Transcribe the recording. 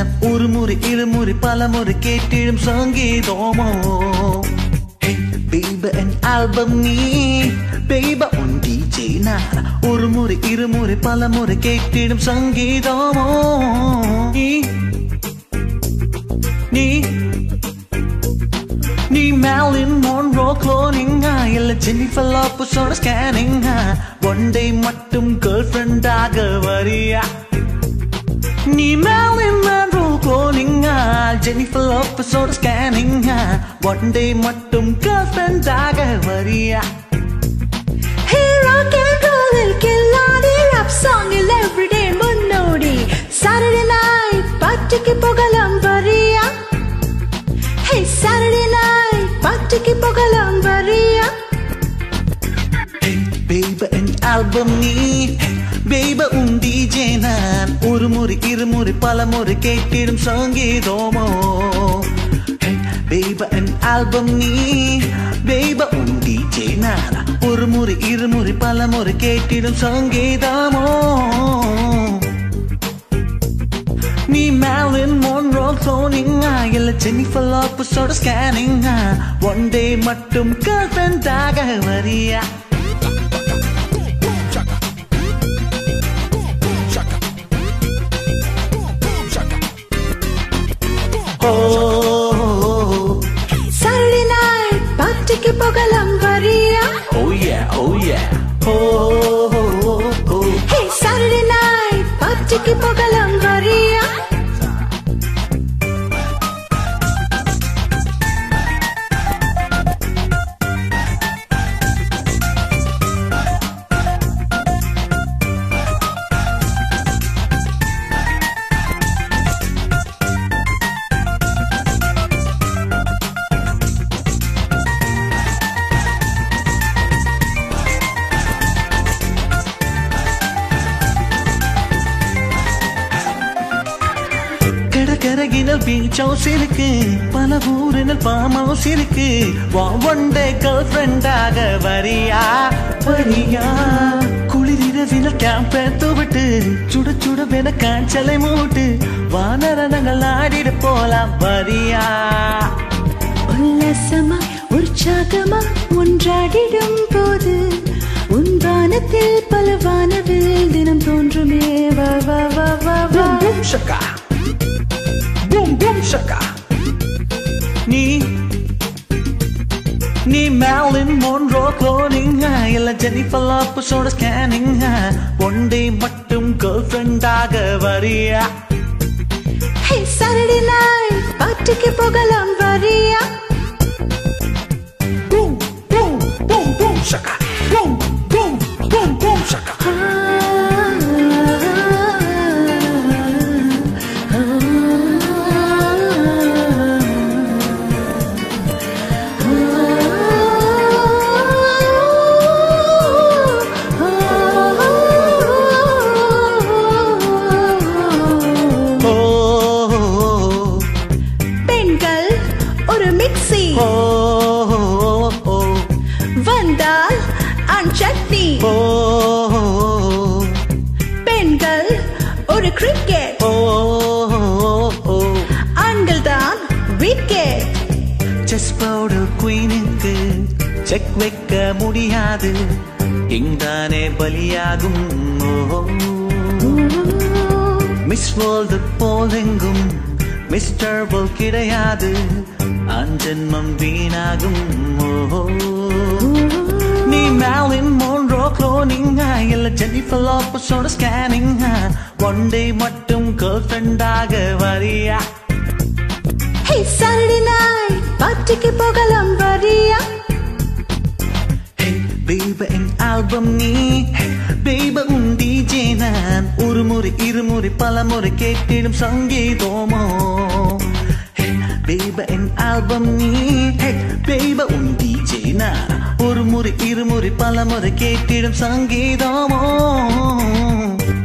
நான் ஒரு முறை இருமுறை பல முறை கேட்டிடும் சங்கீதமோ பேப என் ஆல்பம் நீ பேப உன் டிஜே நான் ஒரு முறை இருமுறை பல முறை கேட்டிடும் சங்கீதமோ நீ நீ நீ மேலின் மோன்ரோ க்ளோனிங்கா இல்ல ஜெனிஃபர் லாப்பஸோட ஸ்கேனிங்கா ஒன் டே மட்டும் கேர்ள் ஃப்ரெண்டாக வரியா நீ மேலின் மோன்ரோ க்ளோனிங்கா ஜெனிஃபர் லாப்பஸோட ஸ்கேனிங்கா ஒன் டே மட்டும் கேர்ள் ஃப்ரெண்டாக வரியா ராக் அண்ட் ரோலில் கில்லாடி ரப் சாங்கில் எவ்ரிடே முன்னோடி சாட்டர்டே நைட் பார்ட்டிக்கு போகலாம் வரியா ஹே சாட்டர்டே நைட் பார்ட்டிக்கு போகலாம் வரியா பேப என் ஆல்பம் நீ பேப உன் டிஜே நான் ஒரு முறை இருமுறை பல முறை கேட்டிடும் சங்கீதமோ பேப என் ஆல்பம் நீ பேப உன் டிஜே நான் ஒரு முறை இருமுறை பல முறை கேட்டிடும் சங்கீதமோ நீ மேலின் மோன்ரோ க்ளோனிங்கா இல்ல ஜெனிஃபர் லாப்பஸோட ஸ்கேனிங்கா ஒன் டே மட்டும் கேர்ள் ஃப்ரெண்டாக வரியா Oh, சாட்டர்டே நைட் பார்ட்டிக்கு போகலாம் வரியா oh yeah, oh yeah. Oh, oh, oh. Hey Saturday night பார்ட்டிக்கு போகலாம் வரியா கடற்கரையினல் பீச் ஹவுஸ் இருக்கு பல ஊரினல் ஃபார்ம் ஹவுஸ் இருக்கு ஒன் டே கேர்ள் ஃப்ரெண்டாக வரியா வரியா குளிரிரவினல் கேம்ப் எடுத்து விட்டு சுட சுட வென காய்ச்சலை மூட்டு வானரணங்கள் ஆடிட போலாம் வரியா உல்லாசமா உற்சாகமா ஒன்றாடிடும் போது உன் வானத்தில் பல வானவில் தினம் தோன்றுமே வா வா வா வா வா Boom shaka. Boom boom shaka. நீ நீ மேலின் மோன்ரோ க்ளோனிங்கா இல்ல ஜெனிஃபர் லாப்பஸோட ஸ்கேனிங்கா ஒன் டே மட்டும் கேர்ள் ஃப்ரெண்டாக வரியா ஹே சாட்டர்டே நைட் பார்ட்டிக்கு போகலாம் வரியா Boom boom boom boom shaka. Boom boom boom boom shaka. Oh பெண்கள் ஒரு மிக்ஸி oh oh வந்தால் அன் சட்னி oh பெண்கள் ஒரு கிரிக்கெட் oh oh ஆண்கள் தான் விக்கெட் செஸ் பவுடர் குயினுக்கு செக் வைக்க முடியாது இங்தானே பலியாகும் மிஸ் வேர்ல்டு போலெங்கும் மிஸ்டர் போல் கிடையாது அஞ்சன்மம் வீணாகும் ஓ நீ மேலின் மோன்ரோ க்ளோனிங்கா இல்ல ஜெனிஃபர் லாப்பஸோட ஸ்கேனிங்கா ஒன் டே மட்டும் கேர்ள் ஃப்ரெண்டாக வரியா ஹே சாட்டர்டே நைட் பார்ட்டிக்கு போகலாம் வரியா பேப என் ஆல்பம் நீ பேப உன் டிஜே நான் ஒரு முறை இருமுறை பல முறை கேட்டிடும் சங்கீதமோ பேப என் ஆல்பம் நீ பேப உன் டிஜே நான் ஒரு முறை இருமுறை பல முறை கேட்டிடும் சங்கீதமோ